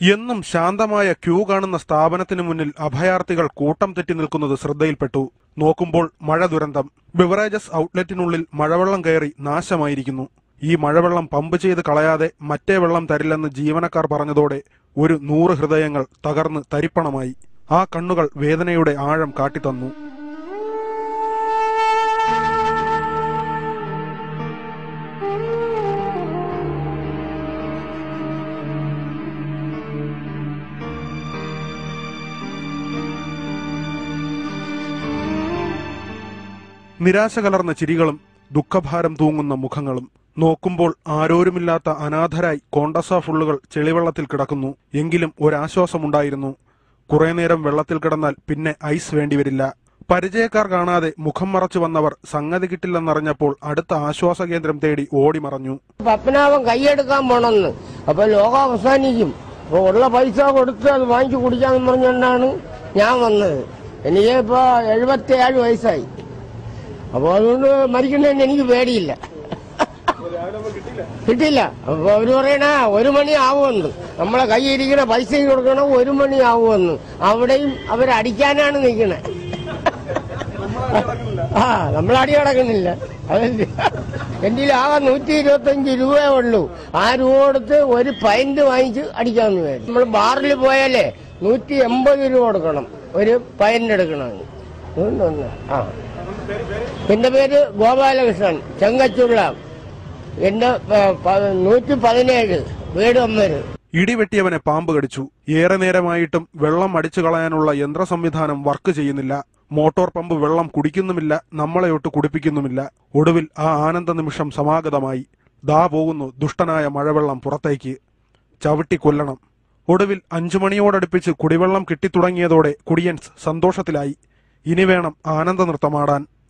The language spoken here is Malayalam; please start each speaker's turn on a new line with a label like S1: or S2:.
S1: എന്നും ശാന്തമായ ക്യൂ കാണുന്ന സ്ഥാപനത്തിന് മുന്നിൽ അഭയാർത്ഥികൾ കൂട്ടം തെറ്റി നിൽക്കുന്നത് ശ്രദ്ധയിൽപ്പെട്ടു നോക്കുമ്പോൾ മഴ ദുരന്തം ബിവറേജസ് ഔട്ട്ലെറ്റിനുള്ളിൽ മഴവെള്ളം കയറി നാശമായിരിക്കുന്നു ഈ മഴവെള്ളം പമ്പ് ചെയ്ത് കളയാതെ മറ്റേ വെള്ളം തരില്ലെന്ന് ജീവനക്കാർ പറഞ്ഞതോടെ ഒരു നൂറ് ഹൃദയങ്ങൾ തകർന്ന് തരിപ്പണമായി ആ കണ്ണുകൾ വേദനയുടെ ആഴം കാട്ടിത്തന്നു നിരാശ കലർന്ന ചിരികളും ദുഃഖഭാരം തൂങ്ങുന്ന മുഖങ്ങളും നോക്കുമ്പോൾ ആരോരുമില്ലാത്ത അനാഥരായി കോണ്ടസ ഫുള്ളുകൾ ചെളിവെള്ളത്തിൽ കിടക്കുന്നു എങ്കിലും ഒരാശ്വാസമുണ്ടായിരുന്നു കുറെ നേരം വെള്ളത്തിൽ കിടന്നാൽ പിന്നെ ഐസ് വേണ്ടിവരില്ല പരിചയക്കാർ കാണാതെ മുഖം മറച്ചു വന്നവർ സംഗതി കിട്ടില്ലെന്നറിഞ്ഞപ്പോൾ അടുത്ത ആശ്വാസ കേന്ദ്രം തേടി ഓടിമറഞ്ഞു
S2: പത്മനാഭൻ കൈയെടുക്കാൻ പോണെന്ന് അപ്പൊ ലോകം അവസാനിക്കും അപ്പൊ ഉള്ള പൈസ കൊടുത്ത് അത് വാങ്ങിച്ചു കുടിക്കാന്ന് പറഞ്ഞുകൊണ്ടാണ് ഞാൻ വന്നത് എനിക്ക് ഇപ്പൊ എഴുപത്തിയേഴ് വയസ്സായി അപ്പൊ അതുകൊണ്ട് മരിക്കുന്നതിന് എനിക്ക് പേടിയില്ല കിട്ടില്ല അപ്പൊ അവര് പറയണ ഒരു മണി ആവുമെന്ന് നമ്മളെ കൈയിരിക്കുന്ന പൈസയും കൊടുക്കണം ഒരു മണി ആവുമെന്ന് അവിടെയും അവരടിക്കാനാണ് നിൽക്കണേ ആ നമ്മളടി കിടക്കുന്നില്ല അതല്ലേ എന്റെ ആകെ നൂറ്റി ഇരുപത്തഞ്ച് രൂപയേ ഉള്ളൂ ആ രൂപ കൊടുത്ത് ഒരു പൈന്റ് വാങ്ങിച്ച് അടിക്കാമെന്ന് വിചാരിച്ചു നമ്മൾ ബാറിൽ പോയാലേ നൂറ്റി എൺപത് രൂപ കൊടുക്കണം ഒരു പൈന്റ് എടുക്കണമെങ്കിൽ അതുകൊണ്ട് വന്നതാ. ആ എന്റെ പേര് ഗോപാലകൃഷ്ണൻ ചെങ്കച്ചുള്ള എന്റെ പ- പ- നൂറ്റി പതിനേഴ് വീട് ഒന്നര്
S1: ഇടിവെട്ടിയവനെ പാമ്പ് കടിച്ചു ഏറെ നേരമായിട്ടും വെള്ളം അടിച്ചു കളയാനുള്ള യന്ത്ര സംവിധാനം വർക്ക് ചെയ്യുന്നില്ല മോട്ടോർ പമ്പ് വെള്ളം കുടിക്കുന്നുമില്ല നമ്മളെയൊട്ട് കുടിപ്പിക്കുന്നുമില്ല ഒടുവിൽ ആ ആനന്ദ നിമിഷം സമാഗതമായി ദാ പോകുന്നു ദുഷ്ടനായ മഴവെള്ളം പുറത്തേക്ക് ചവിട്ടി കൊല്ലണം ഒടുവിൽ അഞ്ചു മണിയോടടുപ്പിച്ച് കുടിവെള്ളം കിട്ടിത്തുടങ്ങിയതോടെ കുടിയൻസ് സന്തോഷത്തിലായി ഇനി വേണം ആനന്ദ നൃത്തമാടാൻ